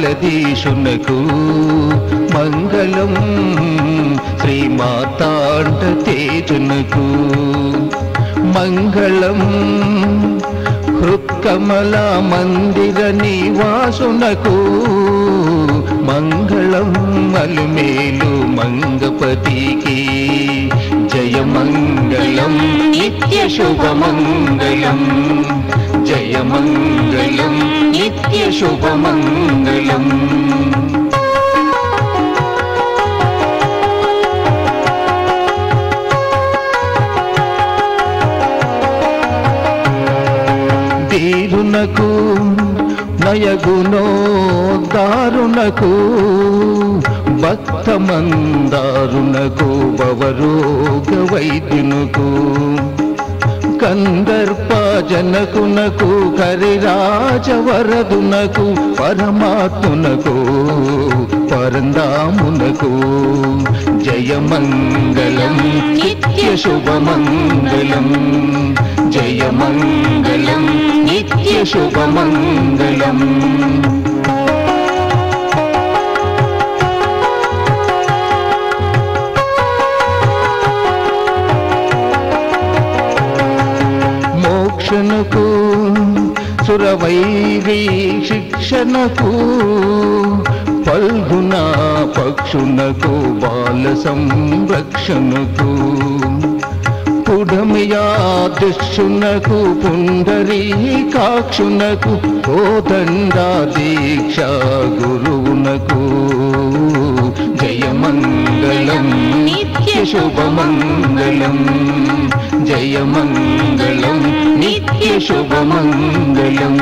జగదీశునకు మంగళం శ్రీమాతాండ తేజునకు మంగళం హృత్కమల మందిర నివాసునకు మంగళం మలుమేలు మంగపతికి జయ మంగళం నిత్య శుభమంగళం జయ మంగళం నిత్య శుభమంగళం దీరునకు నయగునో దారునకు భక్త మందారునకు భవరోగ వైద్యునకు కందర్ప జనకునకు కరిరాజవరదునకు పరమాత్మునకు పరందామునకు జయమంగళం నిత్య శుభమంగళం జయమంగళం నిత్య శుభమంగళం మోక్షణకు సురవైరీ శిక్షణకు పల్గుణ పక్షునకు బాల సంరక్షణకు పుడమియాదిశునకు పుండరీకాక్షునకు కోదండా దీక్ష గురువునకు జయమంగళం నిత్య శుభమంగళం జయమంగళం నిత్య శుభమంగళం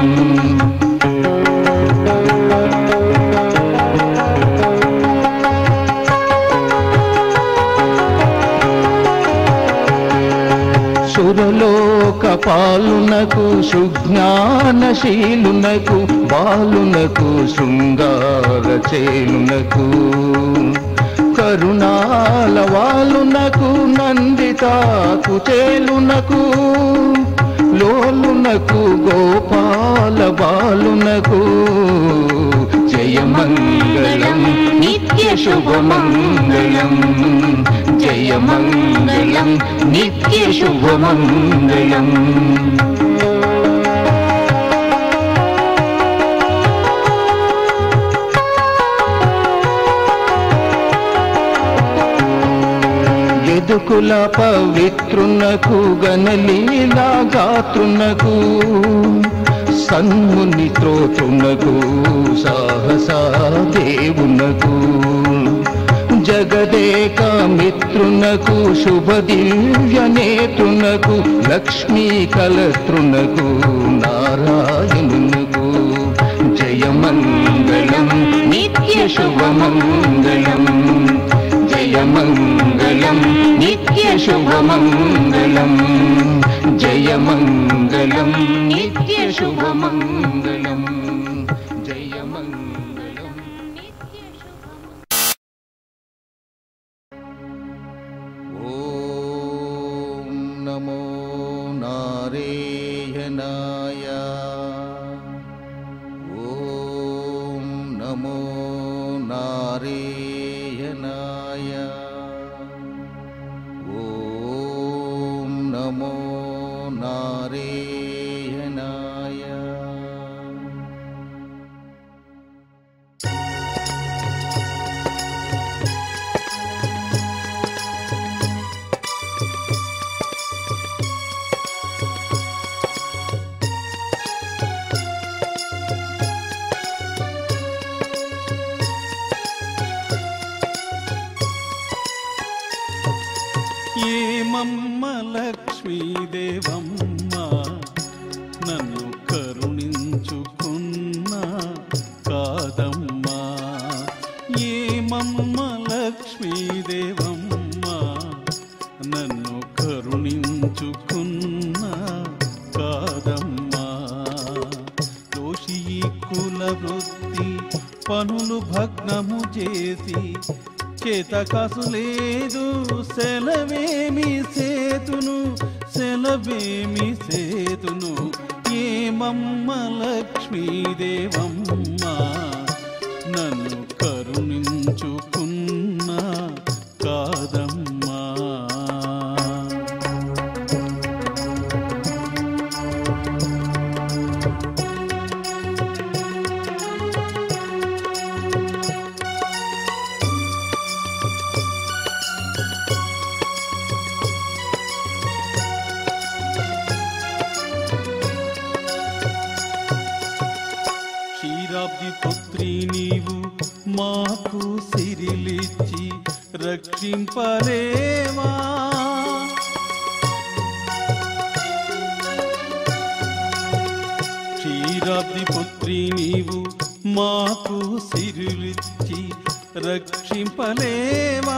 సురలోక పాలునకు సుజ్ఞానశీలునకు బాలునకు శృంగార చేలునకు కరుణాల వాలునకు నందితాకు చేలునకు లోలునకు గోపాల బాలునకు జయమంగళం నిత్య శుభమంగళం జయమంగళం నిత్య శుభమంగళం ఎదుకుల పవిత్రునకు గణలీలా గాత్రునకు సన్ముని త్రోతునకు సాహసా దేవునకు జగదేక మిత్రునకు శుభ దివ్య నేత్రునకు లక్ష్మీ కలత్రునకు నారాయణునకు జయమంగళం నిత్య శుభమంగళం జయమంగళం నిత్య శుభమంగళం జయమంగళం నిత్య శుభమంగళం జయమంగళం నిత్య ఓం నమో నారాయణాయ ఓం నమో నారాయణాయ ఓం నమో నారాయణాయ ఏమమ్మ లక్ష్మీదేవమ్మ నన్ను కరుణించుకున్నా కాదమ్మా ఏమమ్మ లక్ష్మీదేవమ్మ నన్ను కరుణించుకున్నా కాదమ్మా దోషి ఈ కుల వృత్తి పనులు భగ్నము చేసి చేత కాసు లేదు సెలవేమి సేతును సెలవేమి సేతును ఏమమ్మ లక్ష్మీదేవమ్మ నన్ను కరుణించుకున్న కాదమ్మా క్షీరాబ్ది పుత్రి నీవు మాకు సిరిలిచ్చి రక్షింపలేవా క్షీరాబ్ది పుత్రి నీవు మాకు సిరిలిచ్చి రక్షింపలేవా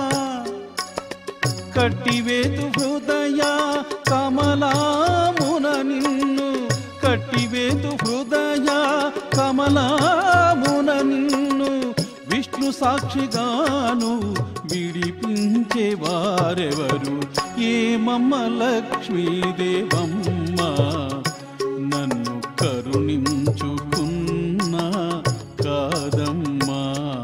కట్టివేతు హృదయ కమలామున నిన్ను కట్టివేతు హృదయ కమలామున నిన్ను విష్ణు సాక్షిగాను విడిపించే వారెవరు ఏమమ్మ లక్ష్మీదేవమ్మ నన్ను కరుణించుకున్న కాదమ్మా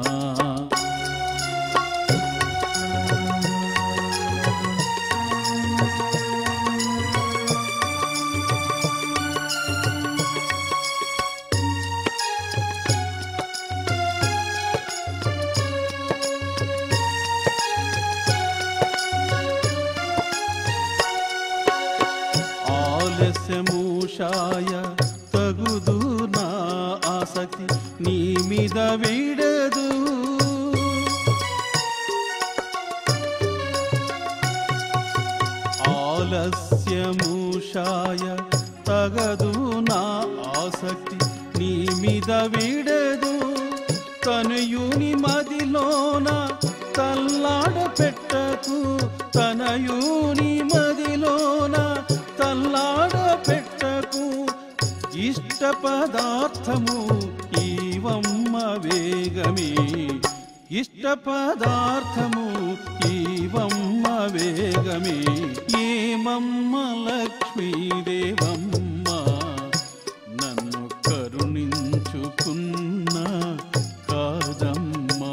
ఆలస్యమూషాయ తగుదు నా ఆసక్తి నీ మీద వీడదు ఆలస్యమూషాయ తగదు నా ఆసక్తి నీ మీద వీడదు తనయుని మదిలోన తల్లాడ పెట్టకు తనయుని మదిలోన తల్లాడ పెట్టకు ఇష్ట పదార్థము ఈవమ్మ వేగమే ఇష్ట పదార్థము ఈవమ్మ వేగమే ఏమమ్మ లక్ష్మీదేవమ్మ నన్ను కరుణించుకున్న కాదమ్మా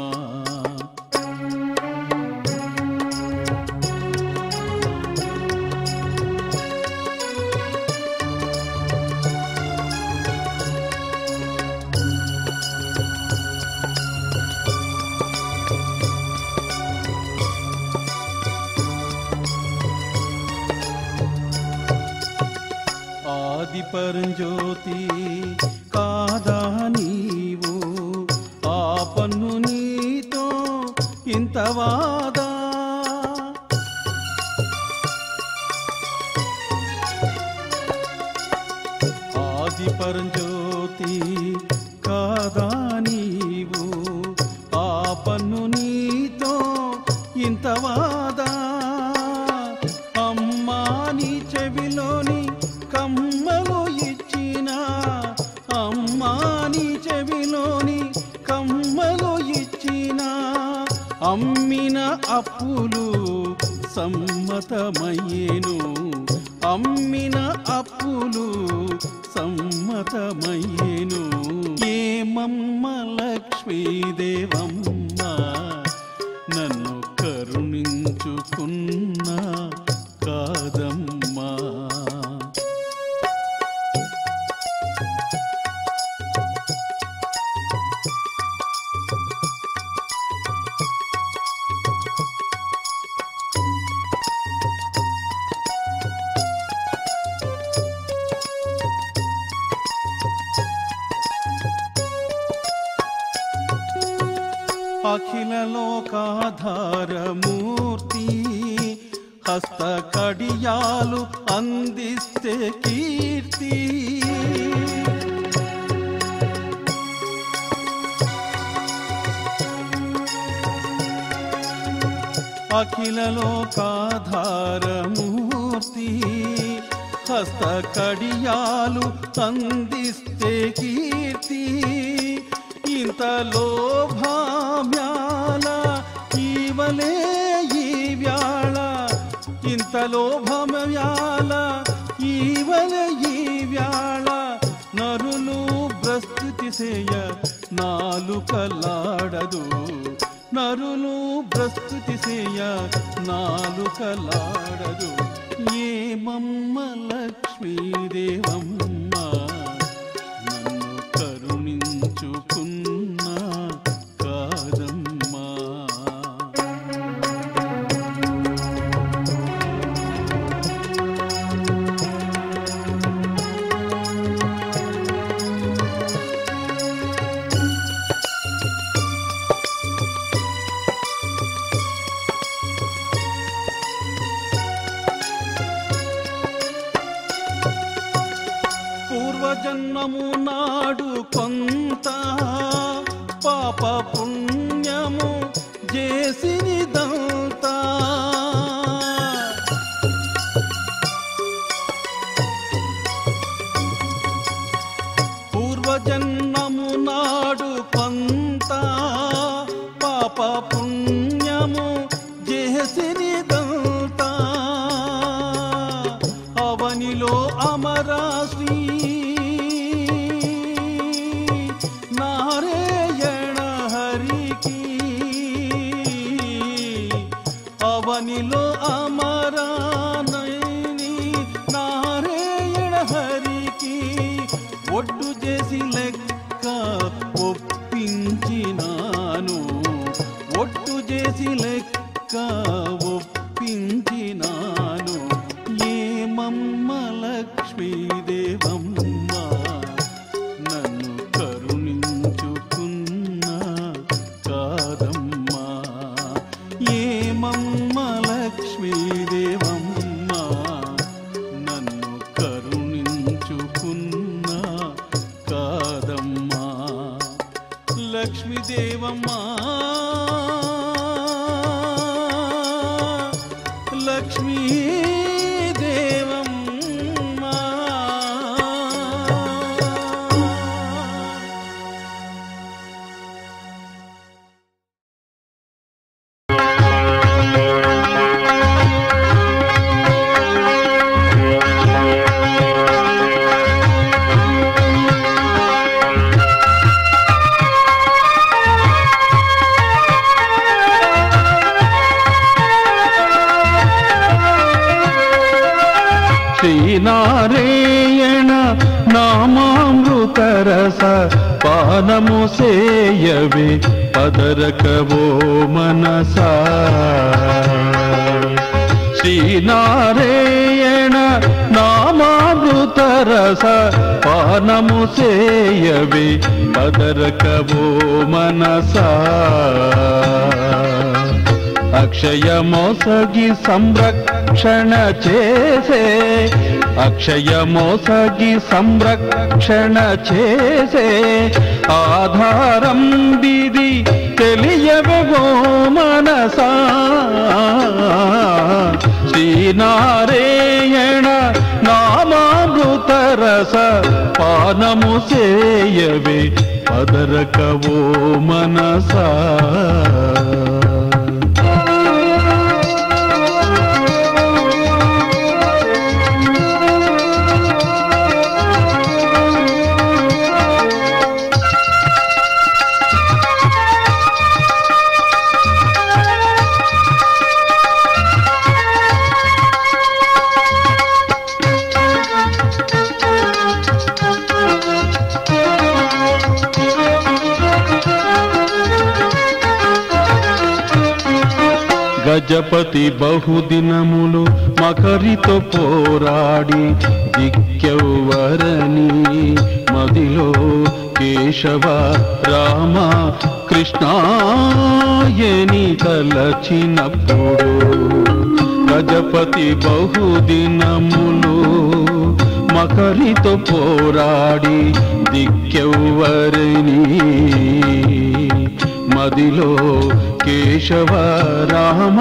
ఆది పరంజ్యోతి కాదా నీవు ఆ పన్ను నీతో ఇంత వాదా ఆది పరంజ్యోతి కాదా నీవు ఆ పన్ను నీతో ఇంత వాదా అమ్మా నీ చెవిలోని కమ్మలు ఇచ్చిన అమ్మా నీ చెవిలోని కమ్మలు ఇచ్చిన అమ్మిన అప్పులు సమ్మతమయ్యేను అమ్మిన అప్పులు సమ్మతమయ్యేను ఏమమ్మ లక్ష్మీదేవమ్మ నన్ను కరుణించుకున్న కాదమ్మా అఖిల లోకాధారమూర్తి హస్త కడియాలు అందిస్తే కీర్తి అఖిల లోకాధారమూర్తి హస్త కడియాలు అందిస్తే కీర్తి ఇంత లోభామ్యాల ఈవలే ఈ వ్యాళ ఇంత లోభమ్యాల ఈవల ఈ వ్యాళ నరులు ప్రస్తుతి సేయ నాలుకలాడదు నరులు ప్రస్తుతి చేయ నాలుకలాడదు ఏమమ్మ లక్ష్మీదేవమ్మ నన్ను కరుణించుకున్నా కాదమ్మా పూర్వజన్మము నాడు కొంత పాప పుణ్యము చేసినిదంతా పూర్వజన్మము నాడు కొంత పాప పుణ్యము చేసినిదంతా అవనిలో అమరాశ్రీ నారాయణ హరికి అవనిలో అమరానైని నారాయణ హరికి ఒడ్డు చేసి లెక్క ఒప్పించినాను ఒట్టు చేసి లెక్క ఒప్పించినాను ఏమమ్మ లక్ష్మీదేవమ్మ నన్ను కరుణించుకున్నా కాదమ్మా ఏమమ్మ లక్ష్మీదేవమ్మ నన్ను కరుణించుకున్నా కాదమ్మా లక్ష్మీదేవమ్మా లక్ష్మీదేవమ్మా శ్రీనారాయణ నామామృతరస పానము సేయవే పదరకవో మనసా శ్రీనారాయణ నామామృతరస పానము సేయవే పదరకవో మనసా అక్షయమోసగి సంరక్షణ చేసే అక్షయమోసగి సంరక్షణ చేసే ఆధారం దిది తెలియవో మనసా శ్రీనారాయణ నామామృతరస పానము చేయవే పదరకవో మనసా గజపతి బహుదినములు మకరితో పోరాడి దిక్కెవ్వరని మదిలో కేశవ రామ కృష్ణాయని తలచినప్పుడు గజపతి బహుదినములు మకరితో పోరాడి దిక్కెవ్వరని మదిలో కేశవ రామ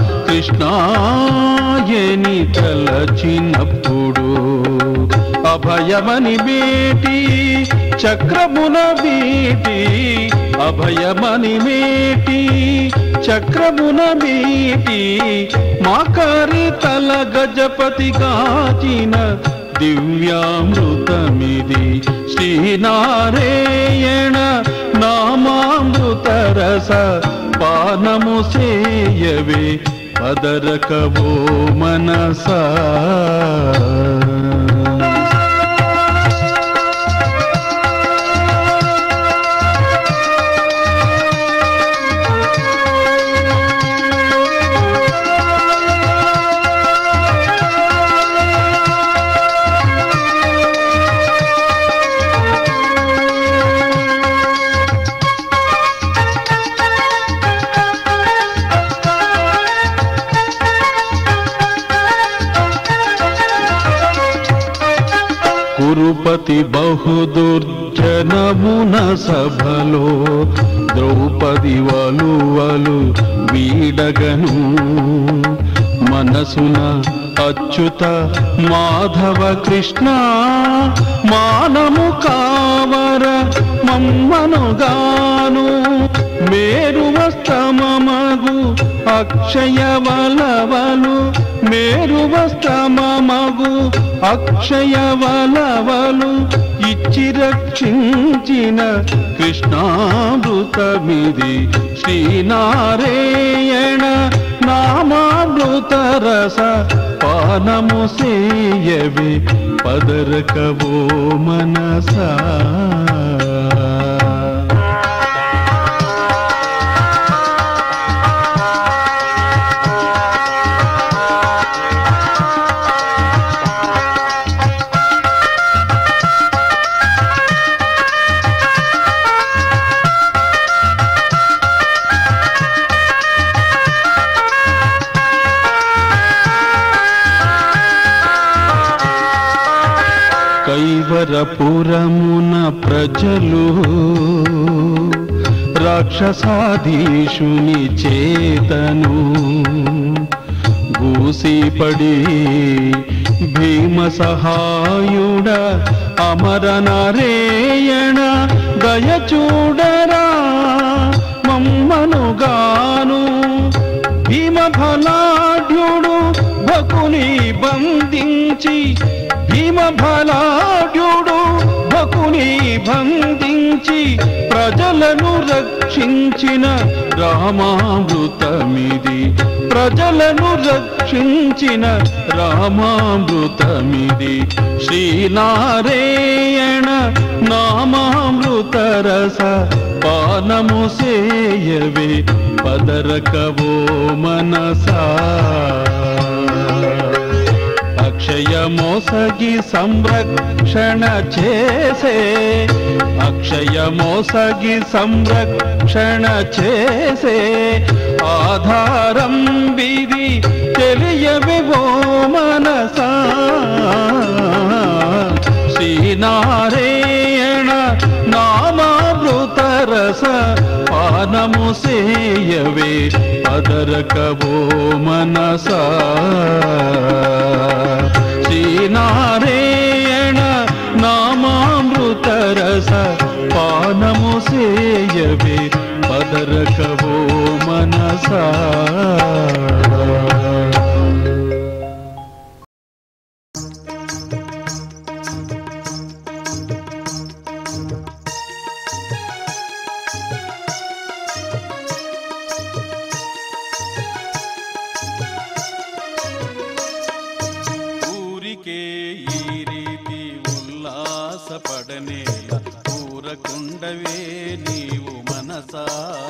కృష్ణాయని తలచినప్పుడు అభయమని మేటి చక్రమున బీటి అభయమని మేటి చక్రమున బీటి మాకరి తల గజపతి కాచిన దివ్యామృతమిది శ్రీనారాయణ నామామృత రస పానము సేయవే పదరకవో మనసా కురుపతి బహుదుర్జనమున సభలో ద్రౌపది వలువలు వీడగను మనసున అచ్యుత మాధవ కృష్ణ మానము కావర మమ్మనుగాను మేరువస్తమమగు అక్షయ వలవలు మేరువస్తమమగు అక్షయ వలవలు ఇచ్చి రక్షించిన కృష్ణామృతమిది శ్రీనారాయణ నామామృత రస పానము సేయవి పదరకవో మనసా కైవరపురమున ప్రజలు రాక్షసాధీశుని చేతను గూసిపడి భీమ సహాయుడ అమర నరేయణ దయ చూడరా మమ్మనుగాను భీమ ఫలాఢ్యుడు భకుని బంధించి భీమ ఫలాఢ్యుడు భకుని బంధించి ప్రజలను రక్షించిన రామామృతమిది ప్రజలను రక్షించిన రామామృతమిది శ్రీనారాయణ నామామృత రస పానము సేయవే పదరకవో మనసా అక్షయ మోసగి సంరక్షణ చేసే అక్షయ మోసగి సంరక్షణ చేసే ఆధారం విధి తెలియవివో మనసా శ్రీనారాయణ నామామృత రస పానము సేయవే పదరకవో మనసా శ్రీనారాయణ నామామృత రస పానము సేయవే పదరకవో మనసా ఊరికే ఈ రీతి ఉల్లాసపడనేల ఊరకుండవే నీవు మనసా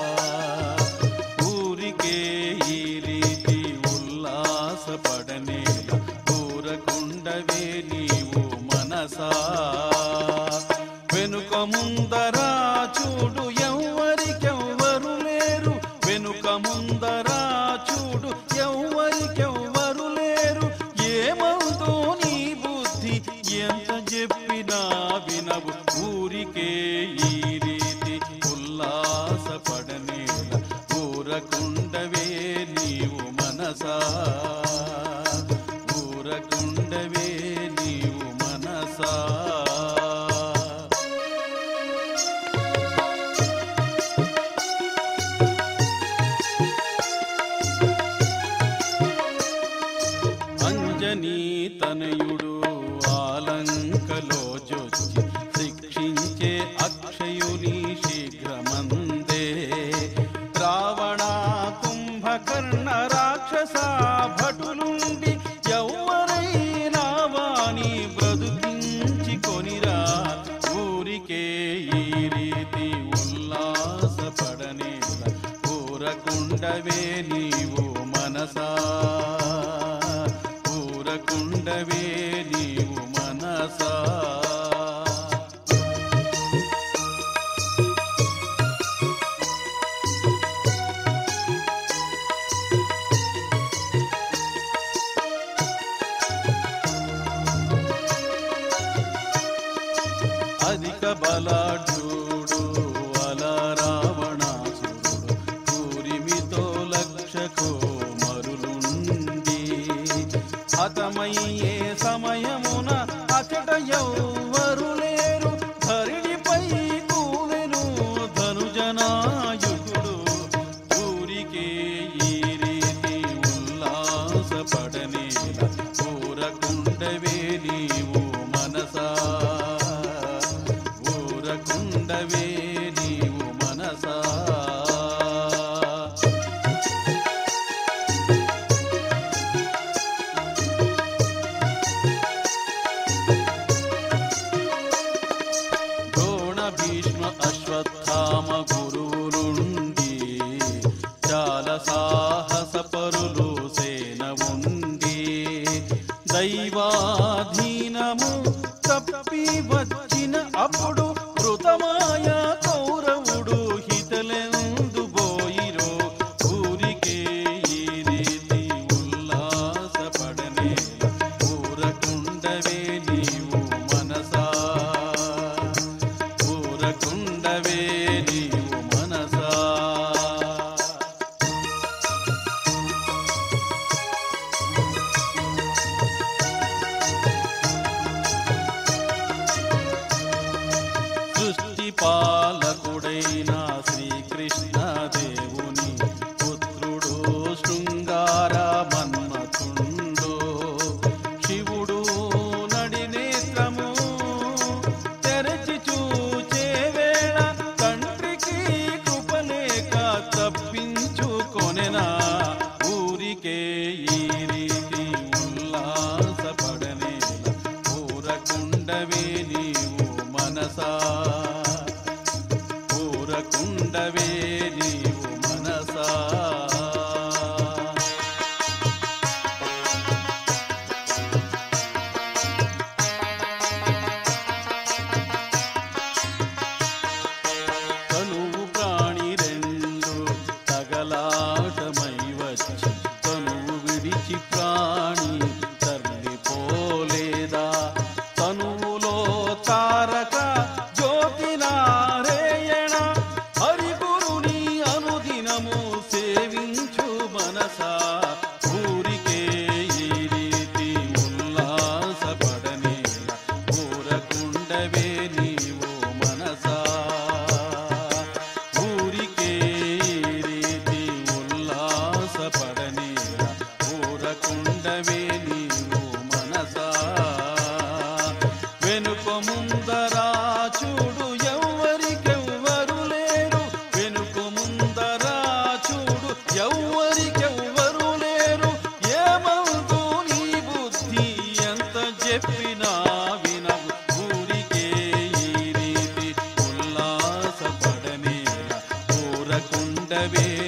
ఊరికే ఈ రీతి ఉల్లాసపడనేల ఊరకుండవే నీవు మనసా వెనుక ముందరా చూడు ఎవ్వరికెవ్వరు లేరు వెనుక ముందరా చూడు ఎవ్వరికెవ్వరు లేరు ఏమవుతో నీ బుద్ధి ఎంత చెప్పినా వినవు ఊరికే ఈ రీతి ఉల్లాసపడనేల ఊరకుండవే నీవు మనసా ఊరకుండవే నీవు మనసా అంజనీ తనయుడు ఆలంకలో జొచ్చి శిక్షించే అక్షయుని శీఘ్రమందే రావణ కుంభకర్ణ రాక్షస భటులుండి ఎవరైనా వాణి బ్రతుకించి కొనిరా ఊరికే ఈ రీతి ఉల్లాసపడనేల ఊరకుండవే నీవు మనసా ఊరకుండవే నీవు మనసా అధిక బలాఢ్యుడు అల రావణాసురుడు కూరిమితో లక్షకో మరులుండి హతమయ్యే సమయమున అచట ఎవ్వరు లేరు ధరిణిపై కూవెను ధనుజనాయుడు ఊరికే ఈ రీతి ఉల్లాసపడనేల ఊరకుండవే నీవు మనసా ఊరకుండవే నీవు మనసా ద్రోణ భీష్మ అశ్వత్థామ గురువులుండి చాలా సాహస పరులు సేన ఉండి దైవాధీనము తప్పి వచ్చిన అప్పుడు మృతమాయ కౌరవుడు హితలెందు బోయిరో ఊరికే ఈ రీతి ఉల్లాసపడనే ఊరకుండవే నీవు మనసా ఊరకుండవే నీవు మనసా సృష్టి పాలకుడైన శ్రీకృష్ణ దేవుని పుత్రుడు శృంగార మన్మథుండు శివుడు నడినేత్రము తెరచి చూచే వేళ తండ్రికి కృపలేక తప్పించుకొనెనా ఊరికే ఈ రీతి ఉల్లాసపడనేల ఊరకుండవే నీవు మనసా ఊరకుండవే నీవు మనసా తనువు ప్రాణి రెండు తగలాటమై వచ్చి తనువు విడిచి ప్రాణి తరలిపోలేదా తనువులో తారక జ్యోతి నారేయణ హరిగురుని అనుదినము సేవించు మనసా ఊరికే ఈ రీతి ఉల్లాసపడనేల ఊరకుండవే నీవు మనసా ఊరికే ఈ రీతి ఉల్లాసపడనేల ఊరకుండవే నీవు మనసా వెనుక ముందరా చూడు ఎవ్వరికెవ్వరు లేరు వెనుక ముందరా చూడు ఎవ్వరికెవ్వరు లేరు ఏమవుతూ నీ బుద్ధి ఎంత చెప్పినా వినవు ఊరికే ఈ రీతి ఉల్లాసపడనేల ఊరకుండవే